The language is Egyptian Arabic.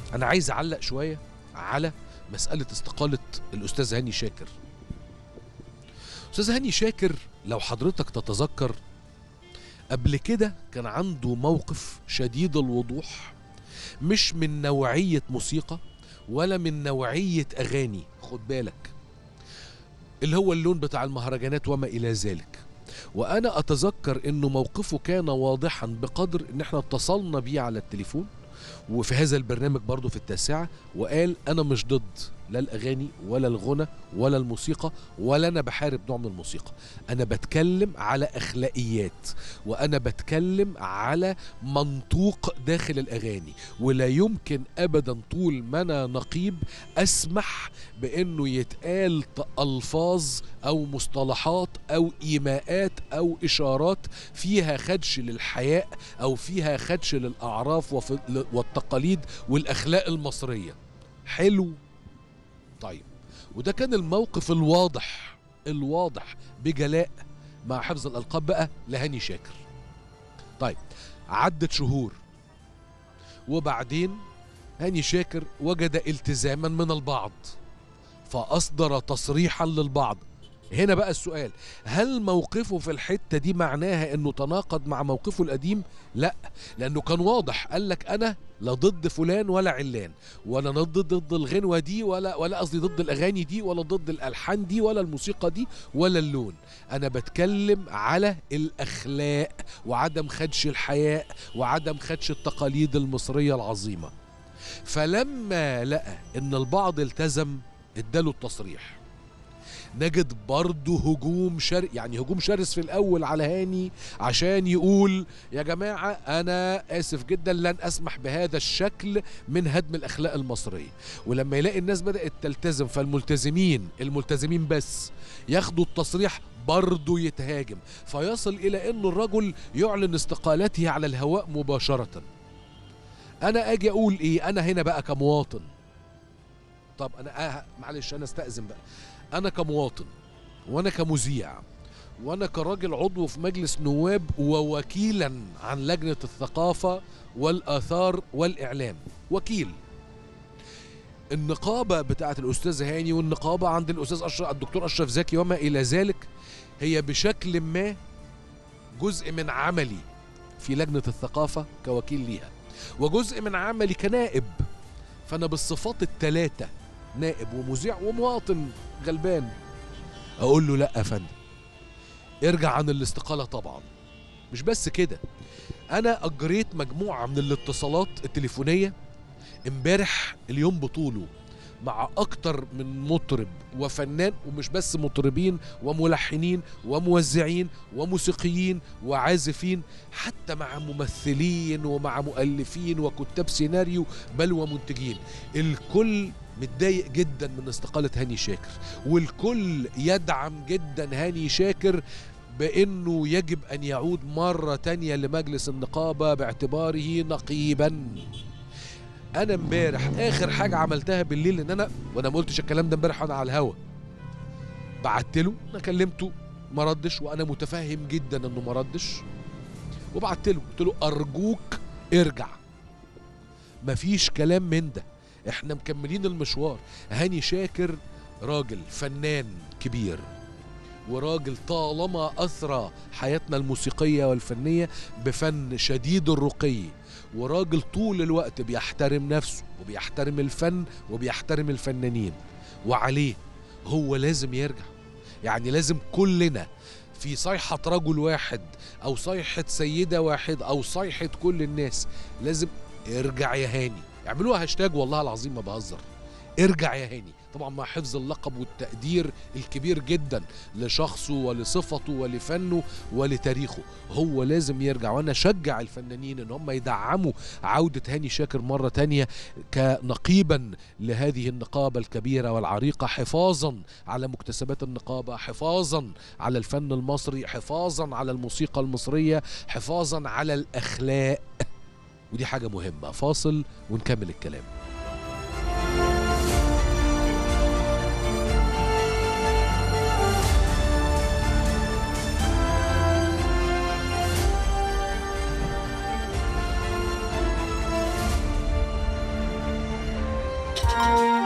انا عايز اعلق شويه على مساله استقاله الاستاذ هاني شاكر استاذ هاني شاكر لو حضرتك تتذكر قبل كده كان عنده موقف شديد الوضوح مش من نوعيه موسيقى ولا من نوعيه اغاني خد بالك اللي هو اللون بتاع المهرجانات وما الى ذلك وانا اتذكر انه موقفه كان واضحا بقدر ان احنا اتصلنا بيه على التليفون وفي هذا البرنامج برضه في التاسعة وقال أنا مش ضد لا الأغاني ولا الغنى ولا الموسيقى ولا أنا بحارب نوع من الموسيقى أنا بتكلم على أخلاقيات وأنا بتكلم على منطوق داخل الأغاني ولا يمكن أبدا طول ما أنا نقيب أسمح بأنه يتقال ألفاظ أو مصطلحات أو إيماءات أو إشارات فيها خدش للحياء أو فيها خدش للأعراف وفي والتقاليد والأخلاق المصرية حلو طيب وده كان الموقف الواضح الواضح بجلاء مع حفظ الألقاب بقى لهاني شاكر طيب عدت شهور وبعدين هاني شاكر وجد التزاما من البعض فأصدر تصريحا للبعض هنا بقى السؤال هل موقفه في الحتة دي معناها انه تناقض مع موقفه القديم لا لانه كان واضح قال لك انا لا ضد فلان ولا علان ولا ضد ضد الغنوة دي ولا ولا قصدي ضد الاغاني دي ولا ضد الالحان دي ولا الموسيقى دي ولا اللون انا بتكلم على الاخلاق وعدم خدش الحياء وعدم خدش التقاليد المصرية العظيمة فلما لقى ان البعض التزم اداله التصريح نجد برضه هجوم شر يعني هجوم شرس في الاول على هاني عشان يقول يا جماعه انا اسف جدا لن اسمح بهذا الشكل من هدم الاخلاق المصريه ولما يلاقي الناس بدات تلتزم فالملتزمين الملتزمين بس ياخدوا التصريح برضه يتهاجم فيصل الى انه الرجل يعلن استقالته على الهواء مباشره انا اجي اقول ايه انا هنا بقى كمواطن طب انا آه معلش انا استاذن بقى انا كمواطن وانا كمذيع وانا كراجل عضو في مجلس نواب ووكيلا عن لجنه الثقافه والاثار والاعلام وكيل النقابه بتاعه الاستاذ هاني والنقابه عند الاستاذ اشرف الدكتور اشرف زكي وما الى ذلك هي بشكل ما جزء من عملي في لجنه الثقافه كوكيل ليها وجزء من عملي كنائب فانا بالصفات الثلاثه نائب ومذيع ومواطن غلبان اقول له لا يا فندم ارجع عن الاستقاله طبعا مش بس كده انا اجريت مجموعه من الاتصالات التليفونيه امبارح اليوم بطوله مع اكتر من مطرب وفنان ومش بس مطربين وملحنين وموزعين وموسيقيين وعازفين حتى مع ممثلين ومع مؤلفين وكتاب سيناريو بل ومنتجين الكل متضايق جدا من استقالة هاني شاكر والكل يدعم جدا هاني شاكر بأنه يجب أن يعود مرة تانية لمجلس النقابة باعتباره نقيبا أنا امبارح آخر حاجة عملتها بالليل إن أنا وأنا ما قلتش الكلام ده امبارح وأنا على الهوا بعت له أنا كلمته ما ردش وأنا متفهم جدا إنه ما ردش وبعت له قلت له أرجوك ارجع مفيش كلام من ده احنا مكملين المشوار هاني شاكر راجل فنان كبير وراجل طالما أثرى حياتنا الموسيقية والفنية بفن شديد الرقي وراجل طول الوقت بيحترم نفسه وبيحترم الفن وبيحترم الفنانين وعليه هو لازم يرجع يعني لازم كلنا في صيحة رجل واحد أو صيحة سيدة واحد أو صيحة كل الناس لازم ارجع يا هاني اعملوها هاشتاج والله العظيم ما بهزر ارجع يا هاني طبعا مع حفظ اللقب والتقدير الكبير جدا لشخصه ولصفته ولفنه ولتاريخه هو لازم يرجع وانا اشجع الفنانين ان هم يدعموا عودة هاني شاكر مرة تانية كنقيبا لهذه النقابة الكبيرة والعريقة حفاظا على مكتسبات النقابة حفاظا على الفن المصري حفاظا على الموسيقى المصرية حفاظا على الأخلاق ودي حاجة مهمة فاصل ونكمل الكلام العالم